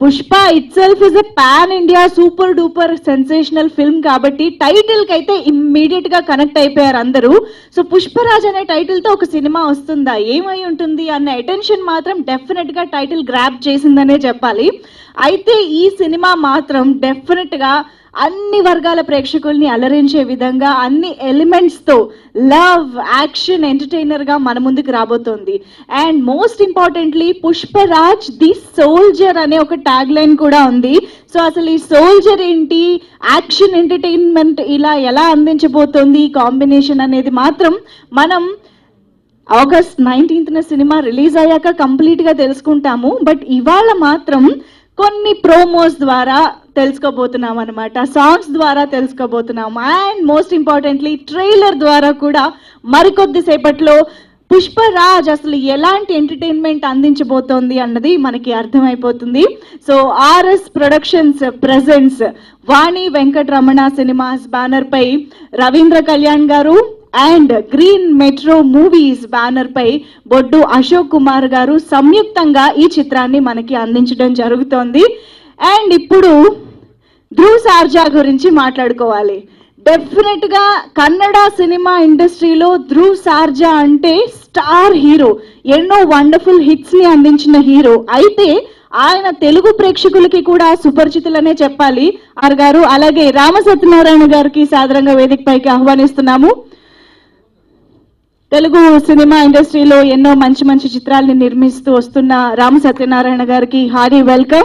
Pushpa itself is a pan India super duper sensational film కాబట్టి title కి అయితే immediate గా కనెక్ట్ అయిపోయారు అందరూ సో పుష్పరాజ్ అనే టైటిల్ తో ఒక సినిమా వస్తుందా ఏమై ఉంటుంది అన్న అటెన్షన్ మాత్రం డెఫినెట్ గా టైటిల్ గ్రాప్ చేసిందనే చెప్పాలి అయితే ఈ సినిమా మాత్రం డెఫినెట్ గా అన్ని వర్గాల ప్రేక్షకుల్ని అలరించే విధంగా అన్ని ఎలిమెంట్స్ తో లవ్ యాక్షన్ ఎంటర్టైనర్ గా మన ముందుకు రాబోతోంది and most importantly Pushparaj the soldier అనే ఒక ట్యాగ్ లైన్ కూడా ఉంది సో అసలు ఈ సోల్జర్ ఏంటి యాక్షన్ ఎంటర్టైన్మెంట్ ఇలా ఎలా అందించబోతోంది ఈ కాంబినేషన్ అనేది మాత్రం మనం ఆగస్ట్ నైన్టీన్త్ సినిమా రిలీజ్ అయ్యాక కంప్లీట్ గా తెలుసుకుంటాము బట్ ఇవాళ మాత్రం కొన్ని ప్రోమోస్ ద్వారా తెలుసుకోబోతున్నాం అనమాట సాంగ్స్ ద్వారా తెలుసుకోబోతున్నాం అండ్ మోస్ట్ ఇంపార్టెంట్లీ ట్రైలర్ ద్వారా కూడా మరికొద్ది సేపట్లో పుష్పరాజ్ అసలు ఎలాంటి ఎంటర్టైన్మెంట్ అందించబోతోంది అన్నది మనకి అర్థమైపోతుంది so R S Productions presents Vani Venkataramana Cinemas banner పై Ravindra Kalyan garu and Green Metro Movies banner పై బొడ్డు అశోక్ కుమార్ గారు సంయుక్తంగా ఈ చిత్రాన్ని మనకి అందించడం జరుగుతోంది అండ్ ఇప్పుడు ధ్రువ్ సార్జా గురించి మాట్లాడుకోవాలి డెఫినెట్ గా కన్నడ సినిమా ఇండస్ట్రీలో ధ్రువ్ సార్జా అంటే స్టార్ హీరో ఎన్నో వండర్ఫుల్ హిట్స్ ని అందించిన హీరో అయితే ఆయన తెలుగు ప్రేక్షకులకి కూడా సుపరిచితులనే చెప్పాలి ఆర్ గారు అలాగే రామ సత్యనారాయణ గారికి సాదరంగా వేదిక పైకి ఆహ్వానిస్తున్నాము తెలుగు సినిమా ఇండస్ట్రీలో ఎన్నో మంచి మంచి చిత్రాల్ని నిర్మిస్తూ వస్తున్న రామ సత్యనారాయణ గారికి హారీ వెల్కమ్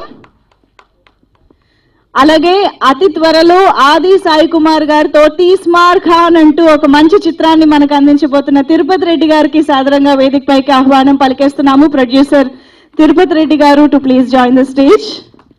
అలాగే అతి త్వరలో ఆది సాయి కుమార్ గారితో తీస్మార్ ఖాన్ అంటూ ఒక మంచి చిత్రాన్ని మనకు అందించబోతున్న తిరుపతి రెడ్డి గారికి సాదరంగా వేదిక పైకి ఆహ్వానం పలికేస్తున్నాము producer Tirupati Reddy garu to please join the stage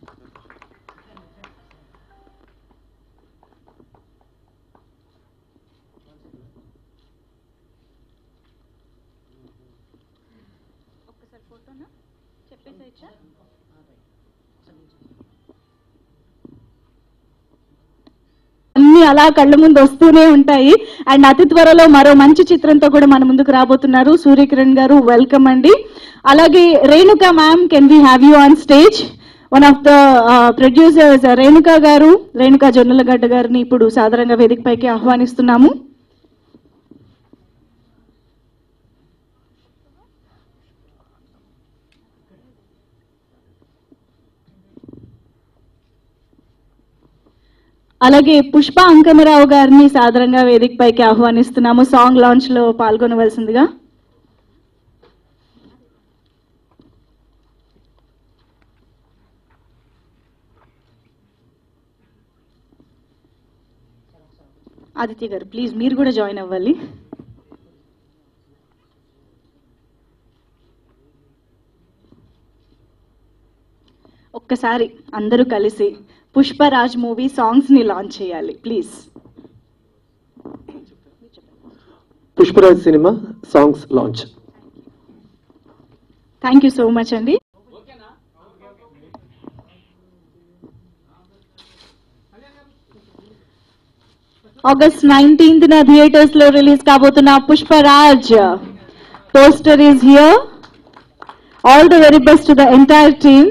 అన్ని అలా కళ్ళ ముందు వస్తూనే ఉంటాయి అండ్ అతి త్వరలో మరో మంచి చిత్రంతో కూడా మన ముందుకు రాబోతున్నారు సూర్యకిరణ్ గారు వెల్కమ్ అండి అలాగే Renuka ma'am can we have you on stage one of the producers Renuka garu Renuka Jonnalagadda గారిని ఇప్పుడు సాధారణంగా వేదిక పైకి ఆహ్వానిస్తున్నాము అలాగే పుష్ప అంకమరావు గారిని సాదరంగా వేదిక పైకి ఆహ్వానిస్తున్నాము సాంగ్ లాంచ్ లో పాల్గొనవలసిందిగా ఆదిత్య గారు ప్లీజ్ మీరు కూడా జాయిన్ అవ్వాలి ఒక్కసారి అందరూ కలిసి పుష్పరాజ్ మూవీ సాంగ్స్ ని లాంచ్ చేయాలి ప్లీజ్ పుష్పరాజ్ సినిమా songs launch thank you so much అండి ఆగస్ట్ నైన్టీన్త్ న థియేటర్స్ లో రిలీజ్ కాబోతున్న Pushparaj poster is here all the very best to the entire team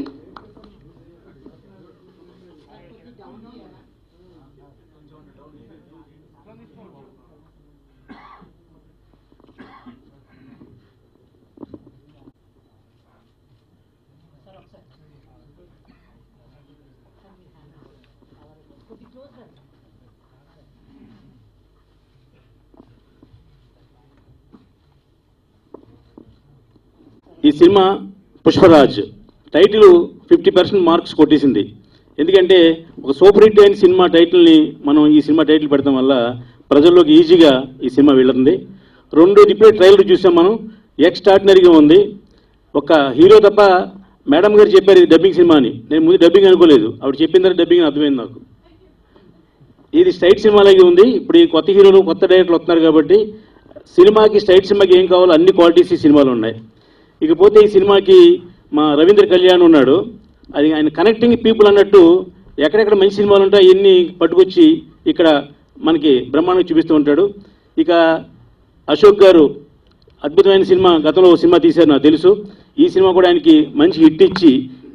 ఈ సినిమా Pushparaj title fifty percent marks కొట్టేసింది ఎందుకంటే ఒక సూపర్ హిట్ అయిన సినిమా టైటిల్ని మనం ఈ సినిమా టైటిల్ పెడతాం వల్ల ప్రజల్లోకి ఈజీగా ఈ సినిమా వెళ్తుంది రెండోది ఇప్పుడే ట్రైలర్ చూసాం మనం ఎక్స్ట్రాడినరీగా ఉంది ఒక హీరో తప్ప మేడం గారు చెప్పారు ఇది డబ్బింగ్ సినిమా అని నేను ముందు డబ్బింగ్ అనుకోలేదు ఆవిడ చెప్పిన తర్వాత డబ్బింగ్ అని అర్థమైంది నాకు ఇది స్ట్రైట్ సినిమాలాగే ఉంది ఇప్పుడు ఈ కొత్త హీరోలు కొత్త డైరెక్టర్లు వస్తున్నారు కాబట్టి సినిమాకి స్ట్రైట్ సినిమాకి ఏం కావాలో అన్ని క్వాలిటీస్ ఈ సినిమాలో ఉన్నాయి ఇకపోతే ఈ సినిమాకి మా రవీంద్ర కళ్యాణ్ ఉన్నాడు అది ఆయన కనెక్టింగ్ పీపుల్ అన్నట్టు ఎక్కడెక్కడ మంచి సినిమాలు ఉంటాయి అవన్నీ పట్టుకొచ్చి ఇక్కడ మనకి బ్రహ్మాండంగా చూపిస్తూ ఉంటాడు ఇక అశోక్ గారు అద్భుతమైన సినిమా గతంలో ఓ సినిమా తీశారు నాకు తెలుసు ఈ సినిమా కూడా ఆయనకి మంచి హిట్ ఇచ్చి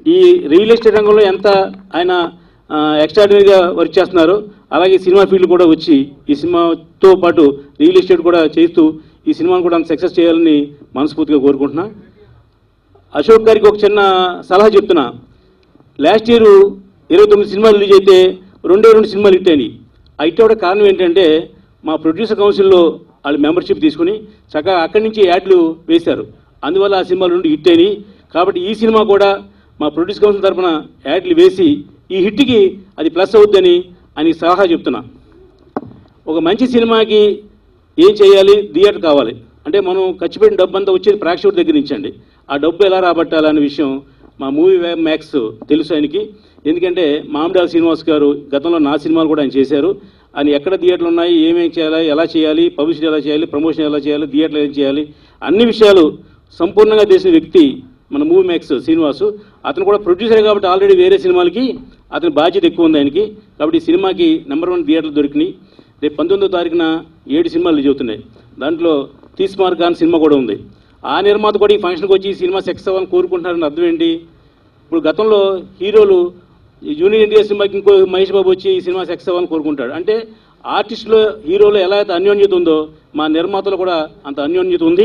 ఈ రియల్ ఎస్టేట్ రంగంలో ఎంత ఆయన ఎక్స్ట్రాడినరీగా వర్క్ చేస్తున్నారు అలాగే సినిమా ఫీల్డ్ కూడా వచ్చి ఈ సినిమాతో పాటు రియల్ ఎస్టేట్ కూడా చేస్తూ ఈ సినిమాను కూడా సక్సెస్ చేయాలని మనస్ఫూర్తిగా కోరుకుంటున్నా అశోక్ గారికి ఒక చిన్న సలహా చెప్తున్నా లాస్ట్ ఇయర్ ఇరవై తొమ్మిది సినిమాలు రిలీజ్ అయితే రెండే రెండు సినిమాలు హిట్ అయినాయి ఆ హిట్ అవ్వడం కారణం ఏంటంటే మా ప్రొడ్యూసర్ కౌన్సిల్లో వాళ్ళు మెంబర్షిప్ తీసుకుని చక్కగా అక్కడి నుంచి యాడ్లు వేశారు అందువల్ల ఆ సినిమాలు రెండు హిట్ అయినాయి కాబట్టి ఈ సినిమా కూడా మా ప్రొడ్యూసర్ కౌన్సిల్ తరఫున యాడ్లు వేసి ఈ హిట్కి అది ప్లస్ అవుద్దని ఆయనకి సలహా చెప్తున్నా ఒక మంచి సినిమాకి ఏం చేయాలి థియేటర్ కావాలి అంటే మనం ఖర్చు పెట్టిన డబ్బు అంతా వచ్చేది ప్రేక్షకుడి దగ్గర నుంచి అండి ఆ డబ్బు ఎలా రాబట్టాలనే విషయం మా మూవీ మ్యాక్స్ తెలుసు ఆయనకి ఎందుకంటే మామిడాల శ్రీనివాస్ గారు గతంలో నా సినిమాలు కూడా ఆయన చేశారు ఆయన ఎక్కడ థియేటర్లు ఉన్నాయి ఏమేం చేయాలి ఎలా చేయాలి పబ్లిసిటీ ఎలా చేయాలి ప్రమోషన్ ఎలా చేయాలి థియేటర్లు ఏం చేయాలి అన్ని విషయాలు సంపూర్ణంగా చేసిన వ్యక్తి మన మూవీ మ్యాక్స్ శ్రీనివాసు అతను కూడా ప్రొడ్యూసర్ కాబట్టి ఆల్రెడీ వేరే సినిమాలకి అతని బాధ్యత ఎక్కువ ఉంది ఆయనకి కాబట్టి ఈ సినిమాకి నెంబర్ వన్ థియేటర్లు దొరికినాయి రేపు పంతొమ్మిదో తారీఖున ఏడు సినిమాలు రిలీజ్ అవుతున్నాయి దాంట్లో తీస్మార్ ఖాన్ సినిమా కూడా ఉంది ఆ నిర్మాత కూడా ఈ ఫంక్షన్కి వచ్చి ఈ సినిమా సెక్స్ అవ్వాలని కోరుకుంటున్నారని అర్థం ఏంటి ఇప్పుడు గతంలో హీరోలు ఈ జూనియర్ ఇండియా సినిమాకి ఇంకో మహేష్ బాబు వచ్చి ఈ సినిమా సెక్స్ అవ్వాలని కోరుకుంటాడు అంటే ఆర్టిస్టులో హీరోలో ఎలా అయితే అన్యోన్యత ఉందో మా నిర్మాతలు కూడా అంత అన్యోన్యత ఉంది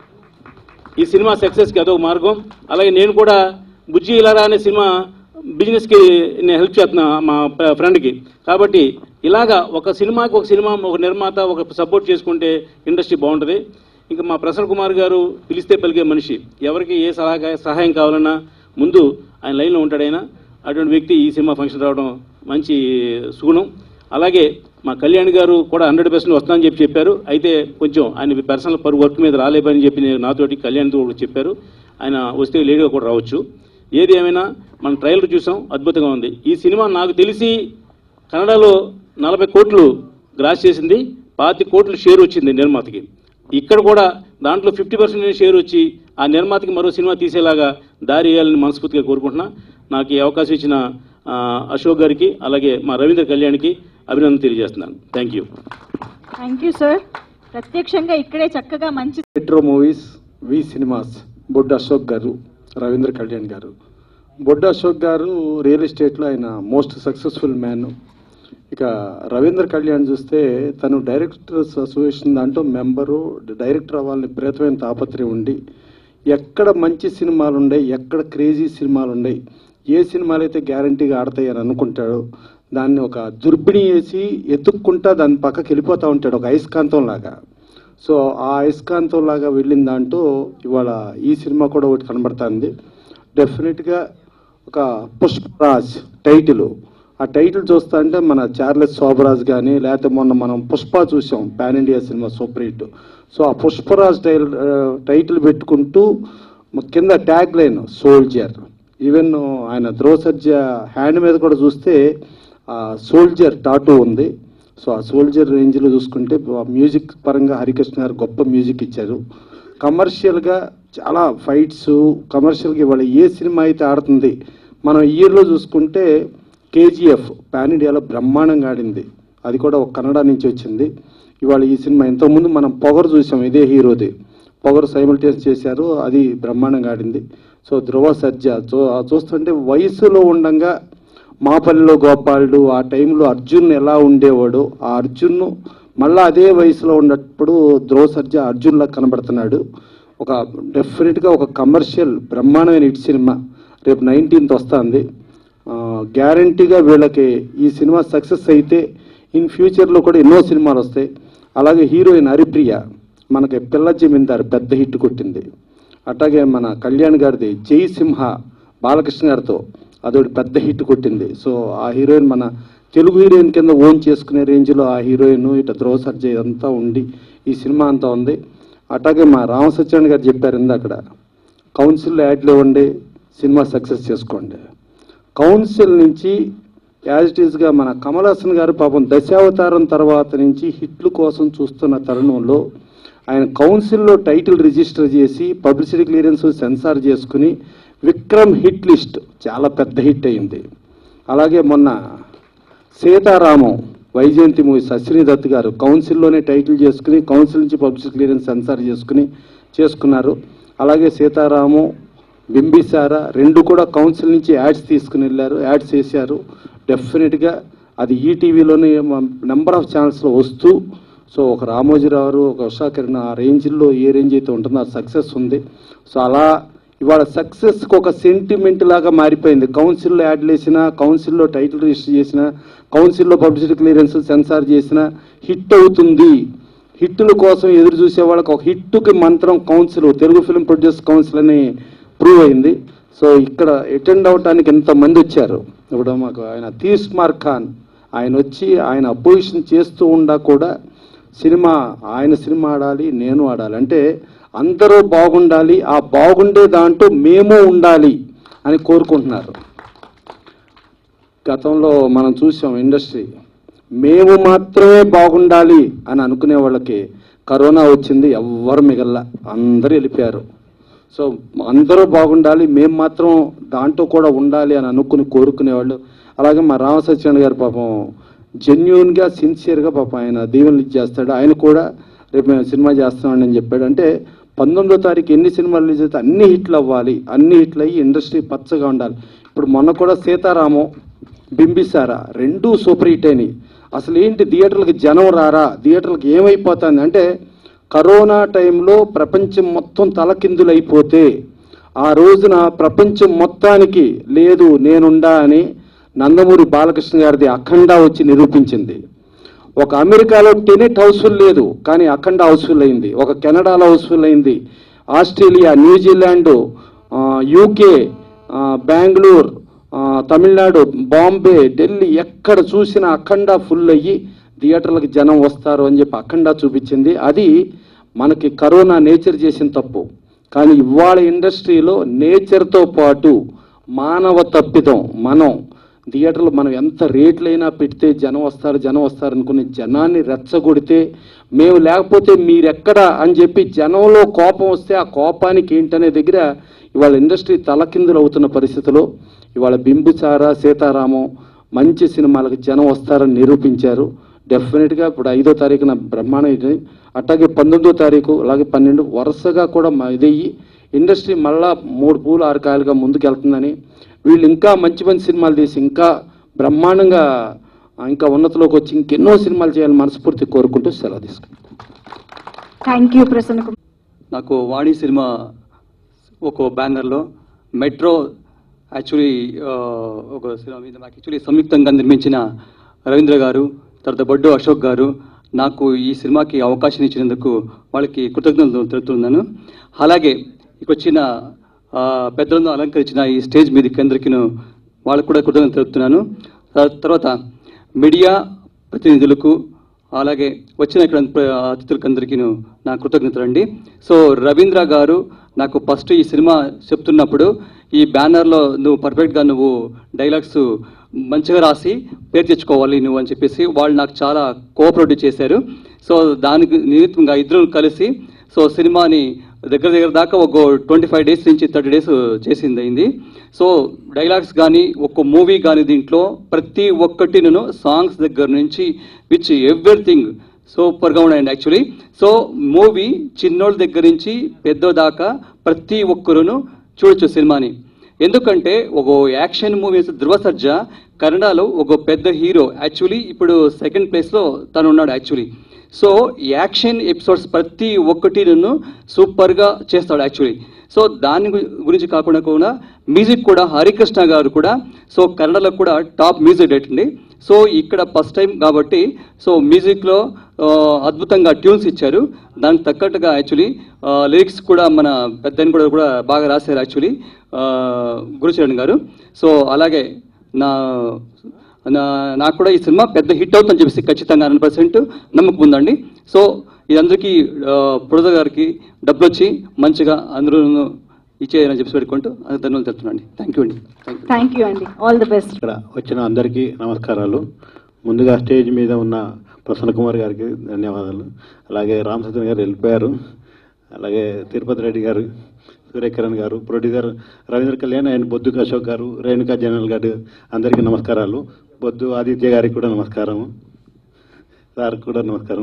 ఈ సినిమా సక్సెస్కి అదొక మార్గం అలాగే నేను కూడా బుజ్జి ఇలారా అనే సినిమా బిజినెస్కి నేను హెల్ప్ చేస్తున్నా మా ప- ఫ్రెండ్కి కాబట్టి ఇలాగా ఒక సినిమాకి ఒక సినిమా ఒక నిర్మాత ఒక సపోర్ట్ చేసుకుంటే ఇండస్ట్రీ బాగుంటుంది ఇంకా మా ప్రసన్న కుమార్ గారు పిలిస్తే పలికే మనిషి ఎవరికి ఏ సలహా సహాయం కావాలన్నా ముందు ఆయన లైన్లో ఉంటాడు ఆయన అటువంటి వ్యక్తి ఈ సినిమా ఫంక్షన్ రావడం మంచి సుగుణం అలాగే మా కళ్యాణ్ గారు కూడా హండ్రెడ్ పర్సెంట్ వస్తానని చెప్పి చెప్పారు అయితే కొంచెం ఆయన పర్సనల్ పర్ వర్క్ మీద రాలేదని చెప్పి నేను నాతోటి కళ్యాణ్తో కూడా చెప్పారు ఆయన వస్తే లేడీగా కూడా రావచ్చు ఏది ఏమైనా మనం ట్రైలర్ చూసాం అద్భుతంగా ఉంది ఈ సినిమా నాకు తెలిసి కన్నడలో నలభై కోట్లు గ్రాస్ చేసింది పాతి కోట్లు షేర్ వచ్చింది నిర్మాతకి ఇక్కడ కూడా దాంట్లో ఫిఫ్టీ పర్సెంట్ షేర్ వచ్చి ఆ నిర్మాతకి మరో సినిమా తీసేలాగా దారి వేయాలని మనస్ఫూర్తిగా కోరుకుంటున్నా నాకు ఈ అవకాశం ఇచ్చిన ఆ, అశోక్ గారికి అలాగే మా రవీంద్ర కళ్యాణ్కి అభినందన తెలియజేస్తున్నాను thank you thank you sir ప్రత్యక్షంగా ఇక్కడే చక్కగా మంచి Metro Movies V Cinemas Boddu Ashok garu Ravindra Kalyan గారు బొడ్డు అశోక్ గారు రియల్ ఎస్టేట్లో ఆయన మోస్ట్ సక్సెస్ఫుల్ మ్యాన్ ఇక రవీంద్ర కళ్యాణ్ చూస్తే తను డైరెక్టర్స్ అసోసియేషన్ దాంట్లో మెంబరు డైరెక్టర్ అవ్వాలని విపరీతమైన తాపత్రయం ఉండి ఎక్కడ మంచి సినిమాలు ఉన్నాయి ఎక్కడ క్రేజీ సినిమాలు ఉన్నాయి ఏ సినిమాలు అయితే గ్యారంటీగా ఆడతాయి అని అనుకుంటాడో దాన్ని ఒక దుర్బిణి వేసి ఎత్తుక్కుంటా దాని పక్కకి వెళ్ళిపోతూ ఉంటాడు ఒక అయస్కాంతం లాగా సో ఆ అయస్కాంతం లాగా వెళ్ళిన దాంట్లో ఇవాళ ఈ సినిమా కూడా ఒకటి కనబడుతుంది డెఫినెట్గా ఒక పుష్పరాజ్ టైటిల్ ఆ టైటిల్ చూస్తా అంటే మన చార్లెస్ శోభరాజ్ కానీ లేకపోతే మొన్న మనం పుష్ప చూసాం పాన్ ఇండియా సినిమా సూపర్ హిట్ సో ఆ పుష్పరాజ్ టైల్ టైటిల్ పెట్టుకుంటూ మ- కింద ట్యాగ్ లైన్ సోల్జర్ ఈవెన్ ఆయన ద్రోసర్జ హ్యాండ్ మీద కూడా చూస్తే ఆ సోల్జర్ టాటూ ఉంది సో ఆ సోల్జర్ రేంజ్లో చూసుకుంటే ఆ మ్యూజిక్ పరంగా హరికృష్ణ గారు గొప్ప మ్యూజిక్ ఇచ్చారు కమర్షియల్గా చాలా ఫైట్స్ కమర్షియల్గా ఇవాళ ఏ సినిమా అయితే ఆడుతుంది మనం ఇయర్లో చూసుకుంటే కేజీఎఫ్ పాన్ ఇండియాలో బ్రహ్మాండంగా ఆడింది అది కూడా ఒక కన్నడ నుంచి వచ్చింది ఇవాళ ఈ సినిమా ఇంతకుముందు మనం పొగరు చూసాం ఇదే హీరోది పొగరు సైమల్టేస్ చేశారు అది బ్రహ్మాండంగా ఆడింది సో ధ్రువ సజ్జ చూ చూస్తుంటే వయసులో ఉండంగా మాపల్లిలో గోపాలుడు ఆ టైంలో అర్జున్ ఎలా ఉండేవాడు ఆ అర్జున్ను మళ్ళా అదే వయసులో ఉన్నప్పుడు ధ్రువ సర్జ అర్జున్లా కనబడుతున్నాడు ఒక డెఫినెట్గా ఒక కమర్షియల్ బ్రహ్మాండమైన హిట్ సినిమా రేపు నైన్టీన్త్ వస్తుంది గ్యారంటీగా వీళ్ళకి ఈ సినిమా సక్సెస్ అయితే ఇన్ ఫ్యూచర్లో కూడా ఎన్నో సినిమాలు వస్తాయి అలాగే హీరోయిన్ హరిప్రియ మనకి పిల్ల జమీందారు పెద్ద హిట్ కొట్టింది అట్లాగే మన కళ్యాణ్ గారిది జై సింహ బాలకృష్ణ గారితో అదొకటి పెద్ద హిట్ కొట్టింది సో ఆ హీరోయిన్ మన తెలుగు హీరోయిన్ కింద ఓన్ చేసుకునే రేంజ్లో ఆ హీరోయిన్ ఇట్లా ధ్రువ సర్జయ్ అంతా ఉండి ఈ సినిమా అంతా ఉంది అట్లాగే మా రామ సత్యనారాయణ గారు చెప్పారు ఇందాక అక్కడ కౌన్సిల్ యాడ్లు ఇవ్వండి సినిమా సక్సెస్ చేసుకోండి కౌన్సిల్ నుంచి యాజ్ ఇట్ ఈస్గా మన కమల్ హాసన్ గారు పాపం దశావతారం తర్వాత నుంచి హిట్లు కోసం చూస్తున్న తరుణంలో ఆయన కౌన్సిల్లో టైటిల్ రిజిస్టర్ చేసి పబ్లిసిటీ క్లియరెన్స్ సెన్సార్ చేసుకుని విక్రమ్ హిట్ లిస్ట్ చాలా పెద్ద హిట్ అయింది అలాగే మొన్న సీతారామం వైజయంతి మూవీ సశ్రీ దత్ గారు కౌన్సిల్లోనే టైటిల్ చేసుకుని కౌన్సిల్ నుంచి పబ్లిసిటీ క్లియరెన్స్ సెన్సార్ చేసుకుని చేసుకున్నారు అలాగే సీతారామం బింబిసారా రెండు కూడా కౌన్సిల్ నుంచి యాడ్స్ తీసుకుని వెళ్ళారు యాడ్స్ చేశారు డెఫినెట్గా అది ఈటీవీలోనే నెంబర్ ఆఫ్ ఛానల్స్లో వస్తూ సో ఒక రామోజీరావు గారు, ఒక ఉషా కిరణ్ ఆ రేంజ్లో ఏ రేంజ్ అయితే ఉంటుందో ఆ సక్సెస్ ఉంది సో అలా ఇవాళ సక్సెస్కి ఒక సెంటిమెంట్ లాగా మారిపోయింది కౌన్సిల్లో యాడ్లు వేసినా కౌన్సిల్లో టైటిల్ రిజిస్టర్ చేసిన కౌన్సిల్లో పబ్లిసిటీ క్లియరెన్స్ సెన్సార్ చేసిన హిట్ అవుతుంది హిట్టుల కోసం ఎదురు చూసే వాళ్ళకి ఒక హిట్టుకి మంత్రం council Telugu film produce council అని ప్రూవ్ అయింది సో ఇక్కడ అటెండ్ అవటానికి ఎంతమంది వచ్చారు ఇప్పుడు మాకు ఆయన తీస్మార్ ఖాన్ ఆయన వచ్చి ఆయన అపోజిషన్ చేస్తూ ఉండా కూడా సినిమా ఆయన సినిమా ఆడాలి నేను ఆడాలి అంటే అందరూ బాగుండాలి ఆ బాగుండే దాంట్లో మేము ఉండాలి అని కోరుకుంటున్నారు గతంలో మనం చూసాం ఇండస్ట్రీ మేము మాత్రమే బాగుండాలి అని అనుకునే వాళ్ళకి కరోనా వచ్చింది ఎవ్వరు మిగల్ల అందరూ వెళ్ళిపోయారు సో అందరూ బాగుండాలి మేము మాత్రం దాంట్లో కూడా ఉండాలి అని అనుకుని కోరుకునేవాళ్ళు అలాగే మా రామ సత్యనారాయణ గారు పాపం జెన్యున్గా సిన్సియర్గా పాపం ఆయన దీవెనలు ఇచ్చేస్తాడు ఆయన కూడా రేపు మేము సినిమా చేస్తామని అని చెప్పాడు అంటే పంతొమ్మిదో తారీఖు ఎన్ని సినిమాలు రిలీజ్ అయితే అన్ని హిట్లు అవ్వాలి అన్ని హిట్లు అయ్యి ఇండస్ట్రీ పచ్చగా ఉండాలి ఇప్పుడు మొన్న కూడా సీతారామం బింబిసారా రెండూ సూపర్ హిట్ అయినాయి అసలు ఏంటి థియేటర్లకు జనం రారా థియేటర్లకు ఏమైపోతుంది అంటే కరోనా టైంలో ప్రపంచం మొత్తం తలకిందులైపోతే ఆ రోజున ప్రపంచం మొత్తానికి లేదు నేనుండా అని నందమూరి బాలకృష్ణ గారిది అఖండ వచ్చి నిరూపించింది ఒక అమెరికాలో టెనెట్ హౌస్ఫుల్ లేదు కానీ అఖండ హౌస్ఫుల్ అయింది ఒక కెనడాలో హౌస్ఫుల్ అయింది ఆస్ట్రేలియా న్యూజిలాండ్ ఆ, యూకే ఆ, బెంగళూరు ఆ, తమిళనాడు బాంబే ఢిల్లీ ఎక్కడ చూసినా అఖండ ఫుల్ అయ్యి థియేటర్లకు జనం వస్తారు అని చెప్పి అఖండ చూపించింది అది మనకి కరోనా నేచర్ చేసిన తప్పు కానీ ఇవాళ ఇండస్ట్రీలో నేచర్తో పాటు మానవ తప్పిదం మనం థియేటర్లో మనం ఎంత రేట్లైనా పెడితే జనం వస్తారు జనం వస్తారు అనుకుని జనాన్ని రెచ్చగొడితే మేము లేకపోతే మీరెక్కడ అని చెప్పి జనంలో కోపం వస్తే ఆ కోపానికి ఏంటనే దగ్గర ఇవాళ ఇండస్ట్రీ తలకిందులు అవుతున్న పరిస్థితిలో ఇవాళ బింబుచార సీతారామం మంచి సినిమాలకు జనం వస్తారని నిరూపించారు డెఫినెట్గా ఇప్పుడు ఐదో తారీఖున బ్రహ్మాండం ఇది అట్లాగే పంతొమ్మిదో తారీఖు అలాగే పన్నెండు వరుసగా కూడా మ- ఇదయ్యి ఇండస్ట్రీ మళ్ళా మూడు పూలు ఆరు కాయలుగా ముందుకు వెళ్తుందని వీళ్ళు ఇంకా మంచి మంచి సినిమాలు తీసి ఇంకా బ్రహ్మాండంగా ఆ, ఇంకా ఉన్నతిలోకి వచ్చి ఇంకెన్నో సినిమాలు చేయాలని మనస్ఫూర్తి కోరుకుంటూ సెలవు తీసుకుంటాం థ్యాంక్ యూ ప్రసన్న కుమార్ నాకు వాణి సినిమా ఒక బ్యానర్లో మెట్రో యాక్చువల్లీ ఒక సినిమా మీద నాకు యాక్చువల్లీ సంయుక్తంగా నిర్మించిన రవీంద్ర గారు తర్వాత బొడ్డు అశోక్ గారు నాకు ఈ సినిమాకి అవకాశం ఇచ్చినందుకు వాళ్ళకి కృతజ్ఞతలు తెలుపుతున్నాను అలాగే ఇక వచ్చిన ఆ, పెద్దలను అలంకరించిన ఈ స్టేజ్ మీదకి అందరికీ వాళ్ళకు కూడా కృతజ్ఞతలు తెలుపుతున్నాను తర్- తర్వాత మీడియా ప్రతినిధులకు అలాగే వచ్చిన ఇక్కడ ప్ర- అతిథులకు అందరికీ నా కృతజ్ఞతలు అండి సో రవీంద్ర గారు నాకు ఫస్ట్ ఈ సినిమా చెప్తున్నప్పుడు ఈ బ్యానర్లో నువ్వు పర్ఫెక్ట్గా నువ్వు డైలాగ్స్ మంచిగా రాసి పేరు తెచ్చుకోవాలి నువ్వు అని చెప్పేసి వాళ్ళు నాకు చాలా కోఆపరేటివ్ చేశారు సో దానికి నిమిత్తంగా ఇద్దరు కలిసి సో సినిమాని దగ్గర దగ్గర దాకా ఒక ట్వంటీ ఫైవ్ డేస్ నుంచి థర్టీ డేస్ చేసింది అయింది సో డైలాగ్స్ కానీ ఒక మూవీ కానీ దీంట్లో ప్రతి ఒక్కటి నేను సాంగ్స్ దగ్గర నుంచి విచ్ ఎవ్రీథింగ్ సూపర్గా ఉన్నాయండి యాక్చువల్లీ సో మూవీ చిన్నోళ్ళ దగ్గర నుంచి పెద్ద దాకా ప్రతి ఒక్కరును చూడొచ్చు సినిమాని ఎందుకంటే ఒక యాక్షన్ మూవీ ధృవ సర్జా కన్నడలో ఒక పెద్ద హీరో యాక్చువల్లీ ఇప్పుడు సెకండ్ ప్లేస్లో తను ఉన్నాడు యాక్చువల్లీ సో యాక్షన్ ఎపిసోడ్స్ ప్రతి ఒక్కటి నన్ను సూపర్గా చేస్తాడు యాక్చువల్లీ సో దాని గు- గురించి కాకుండా కూడా మ్యూజిక్ కూడా హరికృష్ణ గారు కూడా సో కన్నడలో కూడా టాప్ మ్యూజిక్ డైరెక్టర్ అండి సో ఇక్కడ ఫస్ట్ టైం కాబట్టి సో మ్యూజిక్లో ఆ, అద్భుతంగా ట్యూన్స్ ఇచ్చారు దానికి తగ్గట్టుగా యాక్చువల్లీ లిరిక్స్ కూడా మన పెద్దని కూడా కూడా బాగా రాశారు యాక్చువల్లీ గురుచరణ్ గారు సో అలాగే నా నా- నాకు కూడా ఈ సినిమా పెద్ద హిట్ అవుతుందని చెప్పేసి ఖచ్చితంగా హండ్రెడ్ పర్సెంట్ నమ్మకం ఉందండి సో ఇదందరికీ ప్రొడ్యూసర్ గారికి డబ్బులు వచ్చి మంచిగా అందరూ ఇచ్చేయాలని చెప్పి పెట్టుకుంటూ అది ధన్యవాదాలు చెప్తున్నాను థ్యాంక్ యూ అండి థ్యాంక్ యూ థ్యాంక్ యూ అండి ఆల్ ది బెస్ట్ ఇక్కడ వచ్చిన అందరికీ నమస్కారాలు ముందుగా స్టేజ్ మీద ఉన్న ప్రసన్న కుమార్ గారికి ధన్యవాదాలు అలాగే రామచంద్ర గారు వెళ్ళిపోయారు అలాగే Tirupati Reddy garu Suryakiran garu producer Ravindra Kalyan and Boddu Ashok garu Renuka general గారు అందరికీ నమస్కారాలు బొద్దు ఆదిత్య గారికి కూడా నమస్కారం సార్ కూడా నమస్కారం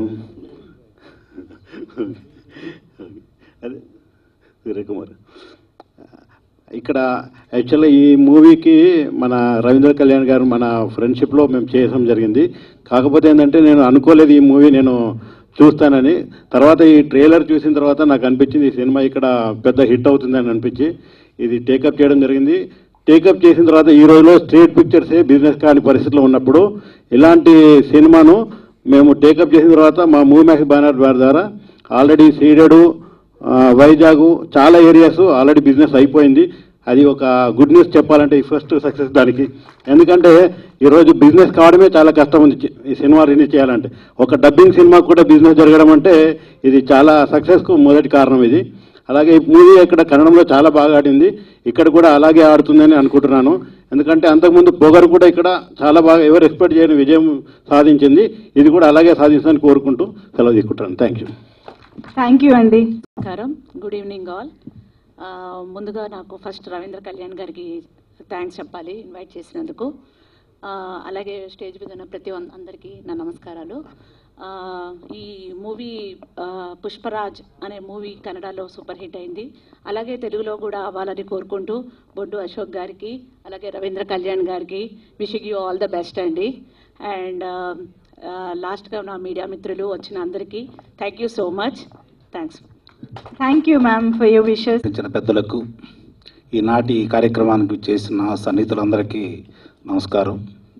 అదే సూర్యకుమార్ ఇక్కడ యాక్చువల్గా ఈ మూవీకి మన రవీంద్ర కళ్యాణ్ గారు మన ఫ్రెండ్షిప్లో మేము చేయడం జరిగింది కాకపోతే ఏంటంటే నేను అనుకోలేదు ఈ మూవీ నేను చూస్తానని తర్వాత ఈ ట్రైలర్ చూసిన తర్వాత నాకు అనిపించింది ఈ సినిమా ఇక్కడ పెద్ద హిట్ అవుతుందని అనిపించి ఇది టేకప్ చేయడం జరిగింది టేకప్ చేసిన తర్వాత ఈ రోజులో స్ట్రేట్ పిక్చర్సే బిజినెస్ కాని పరిస్థితిలో ఉన్నప్పుడు ఇలాంటి సినిమాను మేము టేకప్ చేసిన తర్వాత మా మూవీ మ్యాక్స్ బ్యానర్ ద్వారా ఆల్రెడీ సీడెడు వైజాగ్ చాలా ఏరియాస్ ఆల్రెడీ బిజినెస్ అయిపోయింది అది ఒక గుడ్ న్యూస్ చెప్పాలంటే ఈ ఫస్ట్ సక్సెస్ దానికి ఎందుకంటే ఈరోజు బిజినెస్ కావడమే చాలా కష్టం ఉంది చి- ఈ సినిమా రిలీజ్ చేయాలంటే ఒక డబ్బింగ్ సినిమా కూడా బిజినెస్ జరగడం అంటే ఇది చాలా సక్సెస్కు మొదటి కారణం ఇది అలాగే ఈ మూవీ ఇక్కడ కన్నడంలో చాలా బాగా ఆడింది ఇక్కడ కూడా అలాగే ఆడుతుందని అనుకుంటున్నాను ఎందుకంటే అంతకుముందు పొగరు కూడా ఇక్కడ చాలా బాగా ఎవరు ఎక్స్పెక్ట్ చేయని విజయం సాధించింది ఇది కూడా అలాగే సాధించాలని కోరుకుంటూ సెలవు తీసుకుంటాను థ్యాంక్ యూ థ్యాంక్ యూ అండి నమస్కారం గుడ్ ఈవినింగ్ ఆల్ ఆ, ముందుగా నాకు ఫస్ట్ రవీంద్ర కళ్యాణ్ గారికి థ్యాంక్స్ చెప్పాలి ఇన్వైట్ చేసినందుకు ఆ, అలాగే స్టేజ్ మీద ఉన్న ప్రతి ఒన్- అందరికీ నా నమస్కారాలు ఆ, ఈ మూవీ ఆ, పుష్పరాజ్ అనే మూవీ కన్నడలో సూపర్ హిట్ అయింది అలాగే తెలుగులో కూడా అవ్వాలని కోరుకుంటూ బొడ్డు అశోక్ గారికి అలాగే రవీంద్ర కళ్యాణ్ గారికి wishing you all the best అండి అండ్ లాస్ట్గా నా మీడియా మిత్రులు వచ్చిన అందరికీ thank you so much thanks thank you ma'am for your wishes ఇచ్చిన పెద్దలకు ఈనాటి ఈ కార్యక్రమానికి చేసిన సన్నిహితులందరికీ నమస్కారం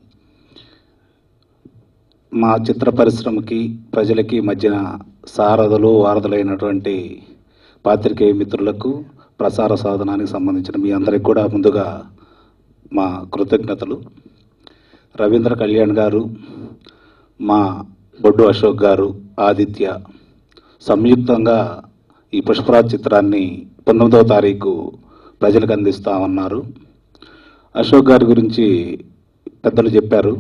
మా చిత్ర పరిశ్రమకి ప్రజలకి మధ్యన సారథులు వారధులైనటువంటి పాత్రికేయ మిత్రులకు ప్రసార సాధనానికి సంబంధించిన మీ అందరికి కూడా ముందుగా మా కృతజ్ఞతలు రవీంద్ర కళ్యాణ్ గారు మా బొడ్డు అశోక్ గారు ఆదిత్య సంయుక్తంగా ఈ పుష్పరాజ్ చిత్రాన్ని పంతొమ్మిదవ తారీఖు ప్రజలకు అందిస్తామన్నారు అశోక్ గారి గురించి పెద్దలు చెప్పారు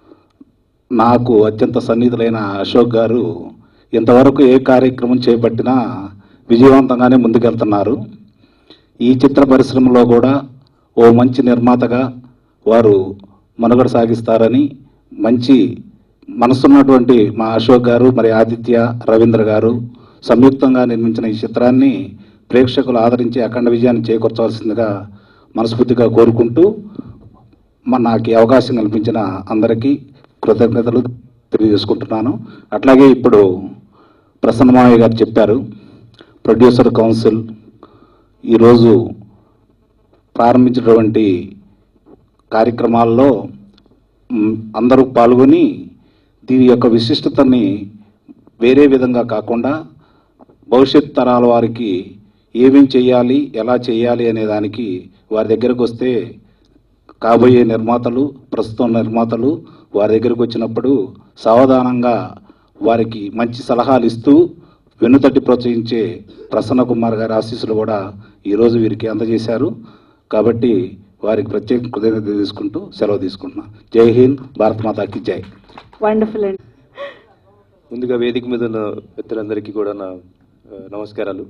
నాకు అత్యంత సన్నిహితులైన అశోక్ గారు ఇంతవరకు ఏ కార్యక్రమం చేపట్టినా విజయవంతంగానే ముందుకెళ్తున్నారు ఈ చిత్ర పరిశ్రమలో కూడా ఓ మంచి నిర్మాతగా వారు మనుగడ సాగిస్తారని మంచి మనసున్నటువంటి మా అశోక్ గారు మరి ఆదిత్య రవీంద్ర గారు సంయుక్తంగా నిర్మించిన ఈ చిత్రాన్ని ప్రేక్షకులు ఆదరించి అఖండ విజయాన్ని చేకూర్చవలసిందిగా మనస్ఫూర్తిగా కోరుకుంటూ మన నాకు ఈ అవకాశం కల్పించిన అందరికీ కృతజ్ఞతలు తెలియజేసుకుంటున్నాను అట్లాగే ఇప్పుడు ప్రసన్నమావయ్య గారు చెప్పారు ప్రొడ్యూసర్ కౌన్సిల్ ఈరోజు ప్రారంభించినటువంటి కార్యక్రమాల్లో మ్, అందరూ పాల్గొని దీని యొక్క విశిష్టతని వేరే విధంగా కాకుండా భవిష్యత్ తరాల వారికి ఏమేం చేయాలి ఎలా చేయాలి అనే దానికి వారి దగ్గరకు వస్తే కాబోయే నిర్మాతలు ప్రస్తుతం నిర్మాతలు వారి దగ్గరకు వచ్చినప్పుడు సావధానంగా వారికి మంచి సలహాలు ఇస్తూ వెన్నుతట్టి ప్రోత్సహించే ప్రసన్న కుమార్ గారి ఆశీస్సులు కూడా ఈరోజు వీరికి అందజేశారు కాబట్టి వారికి ప్రత్యేక కృతజ్ఞత తీసుకుంటూ సెలవు తీసుకుంటున్నాను జై హింద్ భారత్ మాతాకి జై వండర్ఫుల్ అండి ముందుగా వేదిక మీద ఉన్న పెద్దలందరికీ కూడా నా ఆ, నమస్కారాలు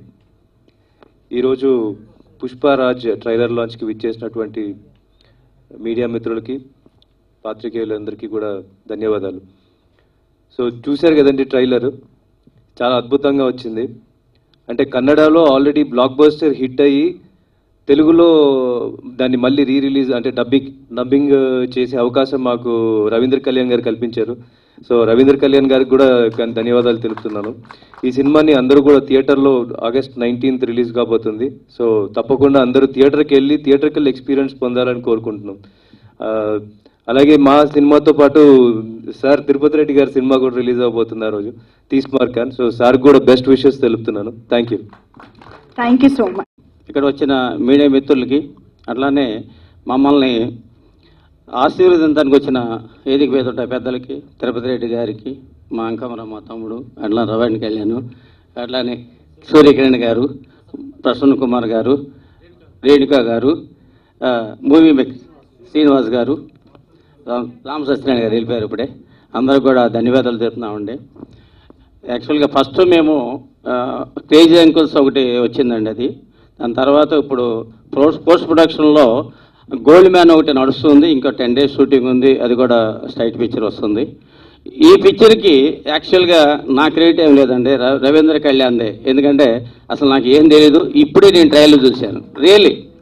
ఈరోజు పుష్పరాజ్ ట్రైలర్ లాంచ్కి విచ్చేసినటువంటి మీడియా మిత్రులకి పాత్రికేయులందరికీ కూడా ధన్యవాదాలు సో చూశారు కదండి ట్రైలర్ చాలా అద్భుతంగా వచ్చింది అంటే కన్నడలో ఆల్రెడీ బ్లాక్ బస్టర్ హిట్ అయ్యి తెలుగులో దాన్ని మళ్ళీ రీ రిలీజ్ అంటే డబ్బింగ్ డబ్బింగ్ చేసే అవకాశం మాకు రవీంద్ర కళ్యాణ్ గారు కల్పించారు సో రవీంద్ర కళ్యాణ్ గారికి కూడా క- ధన్యవాదాలు తెలుపుతున్నాను ఈ సినిమాని అందరూ కూడా థియేటర్లో ఆగస్ట్ నైన్టీన్త్ రిలీజ్ కాబోతుంది సో తప్పకుండా అందరూ థియేటర్కి వెళ్ళి థియేటర్కి వెళ్ళి ఎక్స్పీరియన్స్ పొందాలని కోరుకుంటున్నాం ఆ, అలాగే మా సినిమాతో పాటు సార్ తిరుపతి రెడ్డి గారి సినిమా కూడా రిలీజ్ అవబోతుంది ఆ రోజు తీస్ మార్కాన్ సో సార్ కూడా బెస్ట్ విషెస్ తెలుపుతున్నాను thank you thank you so much ఇక్కడ వచ్చిన మీడియా మిత్రులకి అట్లానే మమ్మల్ని ఆశీర్వదించడానికి వచ్చిన వేదిక మీద ఉండే పెద్దలకి తిరుపతి రెడ్డి గారికి మా అంకమరావు మా తమ్ముడు అట్లా రవాణి కళ్యాణ్ అట్లానే సూర్యకిరణ్ గారు ప్రసన్న కుమార్ గారు రేణుకా గారు ఆ, మూవీ మెక్ శ్రీనివాస్ గారు రామ్ రామ్ సత్యనారాయణ గారు వెళ్ళిపోయారు ఇప్పుడే అందరూ కూడా ధన్యవాదాలు చెప్తున్నామండి యాక్చువల్గా ఫస్ట్ మేము క్రేజీ అంకుల్స్ ఒకటి వచ్చిందండి అది దాని తర్వాత ఇప్పుడు పోస్ట్ పోస్ట్ ప్రొడక్షన్లో గోల్డ్ మ్యాన్ ఒకటి నడుస్తుంది ఇంకా టెన్ డేస్ షూటింగ్ ఉంది అది కూడా స్ట్రైట్ పిక్చర్ వస్తుంది ఈ పిక్చర్కి యాక్చువల్గా నా క్రెడిట్ ఏం లేదండి ర- రవీంద్ర కళ్యాణ్దే ఎందుకంటే అసలు నాకు ఏం తెలియదు ఇప్పుడే నేను ట్రయల్ చూశాను రియల్లీ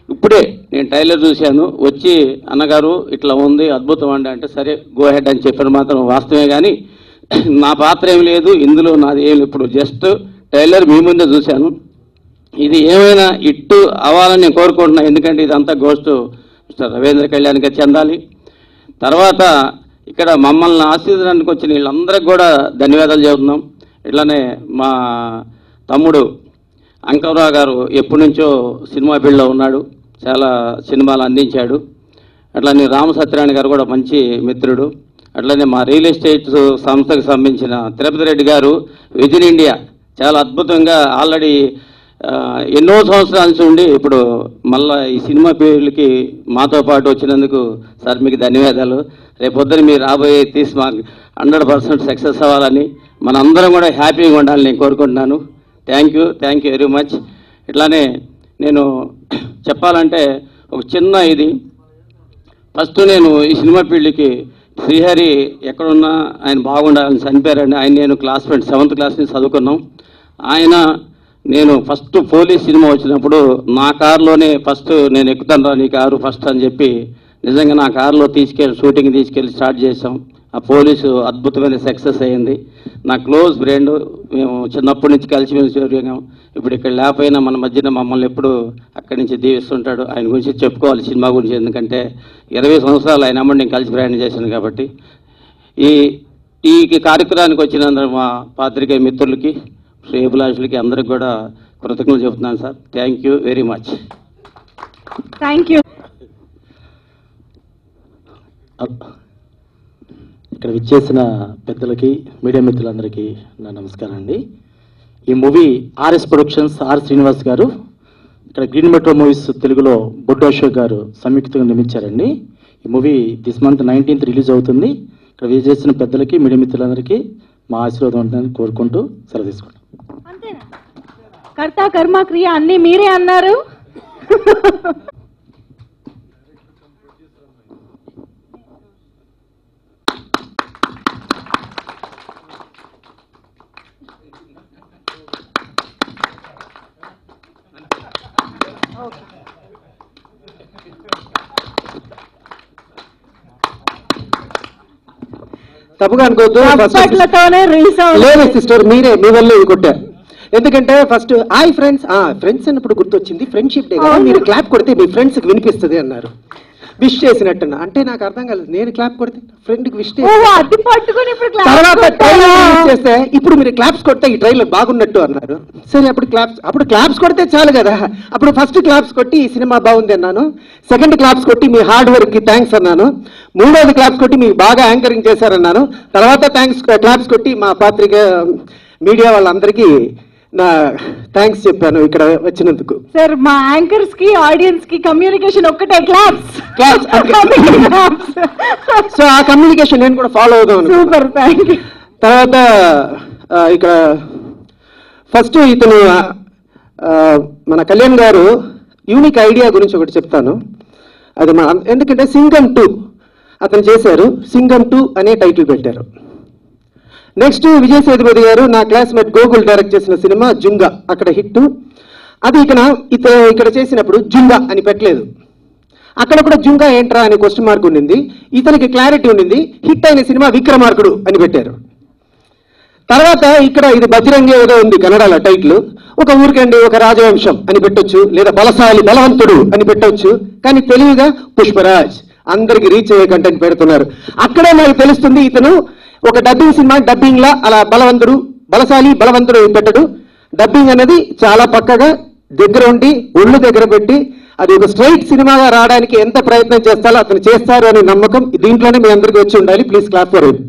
ఇప్పుడే నేను ట్రైలర్ చూశాను వచ్చి అన్నగారు ఇట్లా ఉంది అద్భుతం అండి అంటే సరే గో హెడ్ అని చెప్పిన మాత్రం వాస్తవమే కానీ నా పాత్ర ఏం లేదు ఇందులో నాది ఏం లేదు. ఇప్పుడు జస్ట్ ట్రైలర్ మీ ముందే చూశాను ఇది ఏమైనా ఇట్టు అవ్వాలని నేను కోరుకుంటున్నా ఎందుకంటే ఇదంతా గోస్ట్ మిస్టర్ రవీంద్ర కళ్యాణ్కి చెందాలి తర్వాత ఇక్కడ మమ్మల్ని ఆశీర్వదానికి వచ్చిన వీళ్ళందరికీ కూడా ధన్యవాదాలు చెబుతున్నాం ఇట్లానే మా తమ్ముడు అంకవరావు గారు ఎప్పటి నుంచో సినిమా ఫీల్డ్లో ఉన్నాడు చాలా సినిమాలు అందించాడు అట్లానే రామ సత్యనారాయణ గారు కూడా మంచి మిత్రుడు అట్లనే మా రియల్ ఎస్టేట్ సంస్థకు సంబంధించిన తిరుపతి రెడ్డి గారు విజిన్ ఇండియా చాలా అద్భుతంగా ఆల్రెడీ ఆ, ఎన్నో సంవత్సరాల నుంచి ఉండి ఇప్పుడు మళ్ళా ఈ సినిమా పేర్లకి మాతో పాటు వచ్చినందుకు సార్ మీకు ధన్యవాదాలు రేపొద్దున మీరు రాబోయే తీసి మాకు హండ్రెడ్ పర్సెంట్ సక్సెస్ అవ్వాలని మనందరం కూడా హ్యాపీగా ఉండాలని నేను కోరుకుంటున్నాను thank you thank you very much ఇట్లానే నేను చెప్పాలంటే ఒక చిన్న ఇది ఫస్ట్ నేను ఈ సినిమా ఫీల్డ్కి శ్రీహరి ఎక్కడున్నా ఆయన బాగుండాలని చనిపోయారని ఆయన నేను క్లాస్ ఫ్రెండ్ సెవెంత్ క్లాస్ నుంచి చదువుకున్నాం ఆయన నేను ఫస్ట్ పోలీస్ సినిమా వచ్చినప్పుడు నా కారులోనే ఫస్ట్ నేను ఎక్కుతాను రా నీ కారు ఫస్ట్ అని చెప్పి నిజంగా నా కారులో తీసుకెళ్ళి షూటింగ్ తీసుకెళ్ళి స్టార్ట్ చేసాం ఆ పోలీసు అద్భుతమైన సక్సెస్ అయ్యింది నా క్లోజ్ ఫ్రెండ్ మేము చిన్నప్పటి నుంచి కలిసిమెలిసి పెరిగాం ఇప్పుడు ఇక్కడ లేకపోయినా మన మధ్యన మమ్మల్ని ఎప్పుడు అక్కడి నుంచి దీవిస్తుంటాడు ఆయన గురించి చెప్పుకోవాలి సినిమా గురించి ఎందుకంటే ఇరవై సంవత్సరాలు ఆయన అమ్మడి నేను కలిసి ప్రయాణం చేశాను కాబట్టి ఈ ఈ కార్యక్రమానికి వచ్చినందుకు మా పాత్రికేయ మిత్రులకి శ్రేయభిలాషులకి అందరికి కూడా కృతజ్ఞతలు చెబుతున్నాను sir thank you very much thank you ఇక్కడ విచ్చేసిన పెద్దలకి మీడియా మిత్రులందరికీ నా నమస్కారం అండి ఈ movie RS productions R Srinivas గారు ఇక్కడ గ్రీన్ మెట్రో మూవీస్ తెలుగులో బొడ్డు అశోక్ గారు సంయుక్తంగా నిర్మించారండి ఈ movie this month nineteenth release అవుతుంది ఇక్కడ విచ్చేసిన పెద్దలకి మీడియా మిత్రులందరికీ మా ఆశీర్వాదం ఉంటుందని కోరుకుంటూ సెలవు తీసుకుంటాం కర్త కర్మ క్రియ అన్ని మీరే అన్నారు తప్పుగా అనుకోవద్దు ఫస్ట్ చప్పట్లతోనే రీల్స్ లేదు సిస్టర్ మీరే మీ వల్ల ఇది కొట్టా ఎందుకంటే ఫస్ట్ హాయ్ ఫ్రెండ్స్ ఆ ఫ్రెండ్స్ అన్నప్పుడు గుర్తొచ్చింది ఫ్రెండ్షిప్ డే కదా అవును. మీరు క్లాప్ కొడితే మీ ఫ్రెండ్స్ కి వినిపిస్తుంది అన్నారు విష్ చేసినట్టున్నా అంటే నాకు అర్థం కాలేదు నేను క్లాప్ కొడితే ఫ్రెండ్ కి విష్ ఓహో అది పట్టుకొని ఇప్పుడు class తర్వాత ట్రైలర్ కొట్టారా? రిలీజ్ చేస్తే ఇప్పుడు మీరు క్లాప్స్ కొడితే ఈ ట్రైలర్ బాగున్నట్టు అన్నారు సరే అప్పుడు క్లాప్స్ అప్పుడు క్లాప్స్ కొడితే చాలు కదా అప్పుడు ఫస్ట్ క్లాప్స్ కొట్టి ఈ సినిమా బాగుంది అన్నాను సెకండ్ క్లాప్స్ కొట్టి మీ హార్డ్ వర్క్ కి థ్యాంక్స్ అన్నాను మూడోది క్లాప్స్ కొట్టి మీకు బాగా యాంకరింగ్ చేశారన్నాను తర్వాత థ్యాంక్స్ క్లాప్స్ కొట్టి మా పాత్రిక మీడియా వాళ్ళందరికీ నా థ్యాంక్స్ చెప్పాను ఇక్కడ వచ్చినందుకు సార్ మా యాంకర్స్ కి ఆడియన్స్ కి కమ్యూనికేషన్ ఒక్కటే క్లాప్స్ Claps, సో ఆ కమ్యూనికేషన్ నేను కూడా ఫాలో అవుదాం అనుకున్నాను. సూపర్ థ్యాంక్ యూ తర్వాత ఆ, ఇక్కడ ఫస్ట్ ఇతను ఆ, మన కళ్యాణ్ గారు యూనిక్ ఐడియా గురించి ఒకటి చెప్తాను అది మన ఎందుకంటే సింగం టూ అతను చేశారు సింగం టూ అనే టైటిల్ పెట్టారు నెక్స్ట్ విజయ్ సేతుపతి గారు నా క్లాస్మేట్ గోకుల్ డైరెక్ట్ చేసిన సినిమా జుంగా అక్కడ హిట్ అది ఇక్కడ ఇత ఇక్కడ చేసినప్పుడు జుంగా అని పెట్టలేదు అక్కడ కూడా జుంగా ఏంట్రా అనే క్వశ్చన్ మార్క్ ఉండింది ఇతనికి క్లారిటీ ఉండింది హిట్ అయిన సినిమా విక్రమార్కుడు అని పెట్టారు తర్వాత ఇక్కడ ఇది బజరంగి ఏదో ఉంది కన్నడలో టైటిల్ ఒక ఊరికండి ఒక రాజవంశం అని పెట్టొచ్చు లేదా బలశాలి బలవంతుడు అని పెట్టొచ్చు కానీ తెలివిగా పుష్పరాజ్ అందరికి రీచ్ అయ్యే కంటెంట్ పెడుతున్నారు అక్కడే నాకు తెలుస్తుంది ఇతను ఒక డబ్బింగ్ సినిమా డబ్బింగ్ లా అలా బలవంతుడు బలశాలి బలవంతుడు పెట్టడు డబ్బింగ్ అనేది చాలా పక్కగా దగ్గర ఉండి ఒళ్ళు దగ్గర పెట్టి అది ఒక స్ట్రైట్ సినిమాగా రావడానికి ఎంత ప్రయత్నం చేస్తారో అతను చేస్తారు అనే నమ్మకం దీంట్లోనే మీ అందరికీ వచ్చి ఉండాలి ప్లీజ్ క్లాప్ ఫర్ హిమ్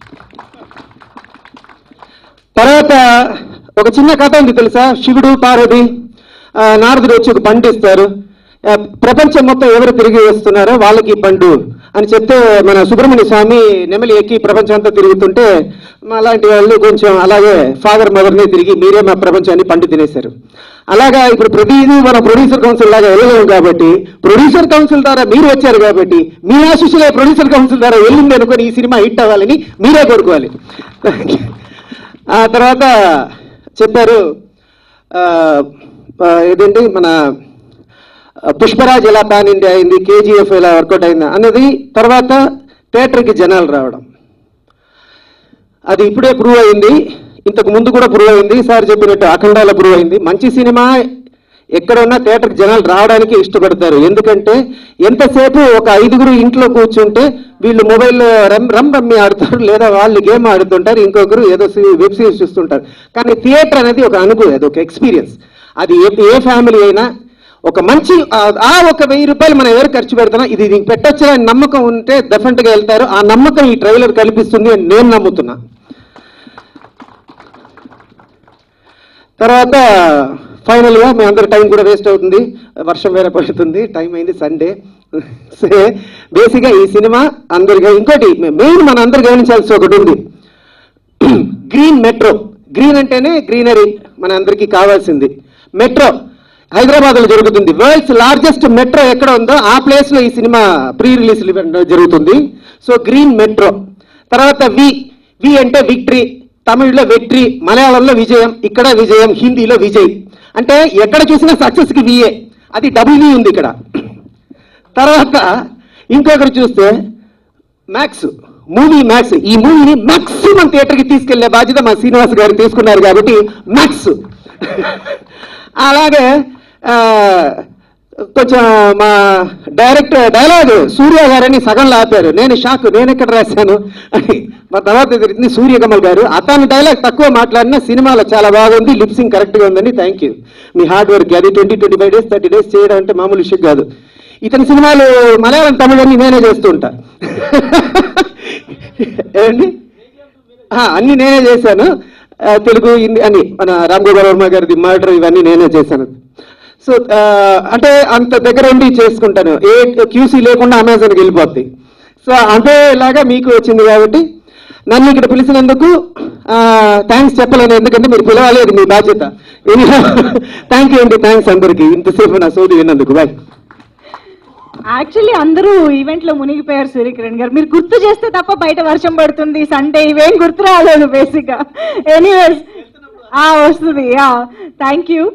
తర్వాత ఒక చిన్న కథ ఉంది తెలుసా శివుడు పార్వతి ఆ, నారదుడు వచ్చి ఒక పండు ఇస్తారు ఆ, ప్రపంచం మొత్తం ఎవరు తిరిగి వస్తున్నారో వాళ్ళకి ఈ పండు అని చెప్తే మన సుబ్రహ్మణ్య స్వామి నెమలి ఎక్కి ప్రపంచం అంతా తిరుగుతుంటే మా అలాంటి వాళ్ళు కొంచెం అలాగే ఫాదర్ మదర్ని తిరిగి మీరే మా ప్రపంచాన్ని పండు తినేశారు అలాగా ఇప్పుడు ప్రతిదీ మన ప్రొడ్యూసర్ కౌన్సిల్ లాగా వెళ్ళలేము కాబట్టి ప్రొడ్యూసర్ కౌన్సిల్ ద్వారా మీరు వచ్చారు కాబట్టి మీ ఆశీస్సులే ప్రొడ్యూసర్ కౌన్సిల్ ద్వారా వెళ్ళింది అనుకొని ఈ సినిమా హిట్ అవ్వాలని మీరే కోరుకోవాలి ఆ తర్వాత చెప్పారు ఆ, ఆ, ఏదేంటి మన పుష్పరాజ్ ఎలా పాన్ ఇండియా అయింది కేజీఎఫ్ ఎలా వర్కౌట్ అయింది అన్నది తర్వాత థియేటర్కి జనాలు రావడం అది ఇప్పుడే ప్రూవ్ అయింది ఇంతకు ముందు కూడా ప్రూవ్ అయింది సార్ చెప్పినట్టు అఖండాలో ప్రూవ్ అయింది మంచి సినిమా ఎక్కడ ఉన్నా థియేటర్కి జనాలు రావడానికి ఇష్టపడతారు ఎందుకంటే ఎంతసేపు ఒక ఐదుగురు ఇంట్లో కూర్చుంటే వీళ్ళు మొబైల్ రమ్ రమ్ రమ్మి ఆడుతారు లేదా వాళ్ళు గేమ్ ఆడుతుంటారు ఇంకొకరు ఏదో వెబ్ సిరీస్ చూస్తుంటారు కానీ థియేటర్ అనేది ఒక అనుభవం అది ఒక ఎక్స్పీరియన్స్ అది ఏ ఏ ఫ్యామిలీ అయినా ఒక మంచి ఆ- ఆ ఒక వెయ్యి రూపాయలు మనం ఎవరు ఖర్చు పెడతామో ఇది దీనికి పెట్టొచ్చు అని నమ్మకం ఉంటే డెఫినెట్గా వెళ్తారు ఆ నమ్మకం ఈ ట్రైలర్ కల్పిస్తుంది అని నేను నమ్ముతున్నా తర్వాత ఫైనల్గా మీ అందరి టైం కూడా వేస్ట్ అవుతుంది వర్షం వేరే పడుతుంది టైం అయింది సండే సే బేసిక్గా ఈ సినిమా అందరిగా ఇంకోటి మెయిన్ మన అందరు గమనించాల్సి ఒకటి ఉంది గ్రీన్ మెట్రో గ్రీన్ అంటేనే గ్రీనరీ మన అందరికీ కావాల్సింది మెట్రో హైదరాబాద్లో జరుగుతుంది వరల్డ్స్ లార్జెస్ట్ మెట్రో ఎక్కడ ఉందో ఆ ప్లేస్లో ఈ సినిమా ప్రీ రిలీజ్ ఈవెంట్ జరుగుతుంది సో గ్రీన్ మెట్రో తర్వాత వి వి అంటే విక్టరీ తమిళ్లో వెట్రి మలయాళంలో విజయం ఇక్కడ విజయం హిందీలో విజయ్ అంటే ఎక్కడ చూసినా సక్సెస్ కి విఏ అది డబుల్ వి ఉంది ఇక్కడ తర్వాత ఇంకొకరు చూస్తే మ్యాక్స్ మూవీ మ్యాక్స్ ఈ మూవీని మాక్సిమం థియేటర్కి తీసుకెళ్లే బాధ్యత మా శ్రీనివాస్ గారు తీసుకున్నారు కాబట్టి మ్యాక్స్ అలాగే ఆ, కొంచెం మా డైరెక్టర్ డైలాగ్ సూర్య గారని సగంలో ఆపారు నేను షాక్ నేను ఎక్కడ రాశాను అని మా తర్వాత తెలిసింది సూర్యకమల్ గారు అతని డైలాగ్ తక్కువ మాట్లాడినా సినిమాలో చాలా బాగుంది లిప్సింగ్ కరెక్ట్గా ఉందని థ్యాంక్ యూ మీ హార్డ్ వర్క్ అది twenty twenty five days thirty days చేయడం అంటే మామూలు విషయం కాదు ఇతని సినిమాలు మలయాళం తమిళ అన్ని నేనే చేస్తూ ఉంటా ఏమండి ఆ, అన్ని నేనే చేశాను ఆ, తెలుగు హిందీ అన్ని మన రామ్ గోపాల్ వర్మ గారిది మర్డర్ ఇవన్నీ నేనే చేశాను సో ఆ, అంటే అంత దగ్గర ఉండి చేసుకుంటాను ఏ క్యూసీ లేకుండా అమెజాన్కి వెళ్ళిపోద్ది సో అదేలాగా మీకు వచ్చింది కాబట్టి నన్ను ఇక్కడ పిలిచినందుకు థ్యాంక్స్ చెప్పలేను ఎందుకంటే మీరు పిలవాలి అది మీ బాధ్యత థ్యాంక్ యూ అండి థ్యాంక్స్ అందరికీ ఇంతసేపు నా సోది విన్నందుకు బాయ్ యాక్చువల్లీ అందరూ ఈవెంట్ లో మునిగిపోయారు సూర్యకిరణ్ గారు మీరు గుర్తు చేస్తే తప్ప బయట వర్షం పడుతుంది సండే ఇవేం గుర్తు రాలేదు బేసిక్ గా ఎనీవేస్ ఆ వస్తుంది థ్యాంక్ యూ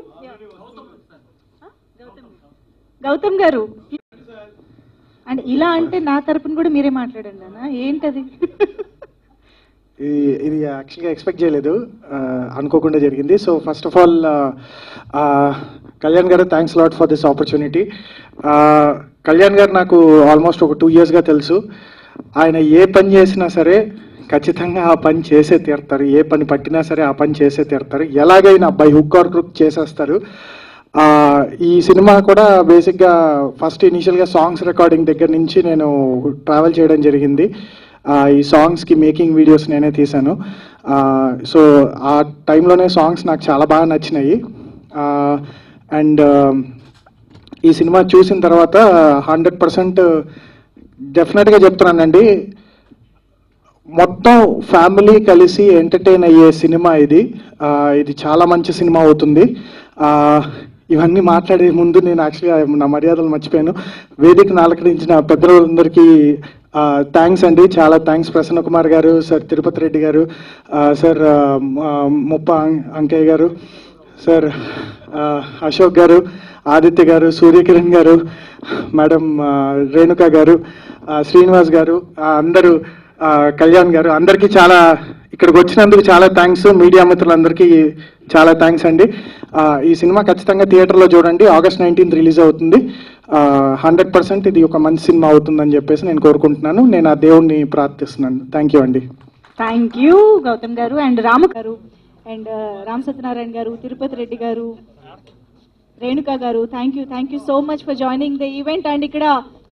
గౌతమ్ గారు అండ్ ఇలా అంటే నా తరపున కూడా మీరే మాట్లాడండి అన్న ఏంటది ఇది ఇది యాక్చువల్గా ఎక్స్పెక్ట్ చేయలేదు ఆ, అనుకోకుండా జరిగింది so first of all Kalyan గారు thanks lot for this opportunity Kalyan గారు నాకు ఆల్మోస్ట్ ఒక టూ ఇయర్స్గా తెలుసు ఆయన ఏ పని చేసినా సరే ఖచ్చితంగా ఆ పని చేసే తీరుతారు ఏ పని పట్టినా సరే ఆ పని చేసే తీరుతారు ఎలాగైనా బై హుక్ ఆర్ క్రుక్ చేసేస్తారు ఆ, ఈ సినిమా కూడా బేసిక్గా ఫస్ట్ ఇనీషియల్గా సాంగ్స్ రికార్డింగ్ దగ్గర నుంచి నేను ట్రావెల్ చేయడం జరిగింది ఆ, ఈ సాంగ్స్కి మేకింగ్ వీడియోస్ నేనే తీశాను సో ఆ టైంలోనే సాంగ్స్ నాకు చాలా బాగా నచ్చినాయి అండ్ ఈ సినిమా చూసిన తర్వాత హండ్రెడ్ పర్సెంట్ డెఫినెట్గా చెప్తున్నానండి మొత్తం ఫ్యామిలీ కలిసి ఎంటర్టైన్ అయ్యే సినిమా ఇది ఆ, ఇది చాలా మంచి సినిమా అవుతుంది ఆ, ఇవన్నీ మాట్లాడే ముందు నేను యాక్చువల్గా నా మర్యాదలు మర్చిపోయాను వేదికను అలంకరించిన పెద్దలందరికీ థ్యాంక్స్ అండి చాలా థ్యాంక్స్ ప్రసన్న కుమార్ గారు సార్ తిరుపతి రెడ్డి గారు ఆ, సార్ ఆ, ఆ, ముప్ప అం- అంకయ్య గారు సార్ ఆ, అశోక్ గారు ఆదిత్య గారు సూర్యకిరణ్ గారు మేడం ఆ, రేణుక గారు ఆ, శ్రీనివాస్ గారు ఆ, అందరూ ఆ, కళ్యాణ్ గారు అందరికీ చాలా ఇక్కడికి వచ్చినందుకు చాలా థ్యాంక్స్ మీడియా మిత్రులందరికీ చాలా థ్యాంక్స్ అండి ఆ, ఈ సినిమా ఖచ్చితంగా థియేటర్లో చూడండి ఆగస్ట్ నైన్టీన్త్ రిలీజ్ అవుతుంది హండ్రెడ్ పర్సెంట్ ఇది ఒక మంచి సినిమా అవుతుందని చెప్పేసి నేను కోరుకుంటున్నాను నేను ఆ దేవుణ్ణి ప్రార్థిస్తున్నాను థ్యాంక్ యూ అండి థ్యాంక్ యూ గౌతమ్ గారు అండ్ రాము గారు అండ్ రామ్ సత్యనారాయణ గారు తిరుపతి రెడ్డి గారు రేణుక గారు thank you thank you so much for joining the event and ఇక్కడ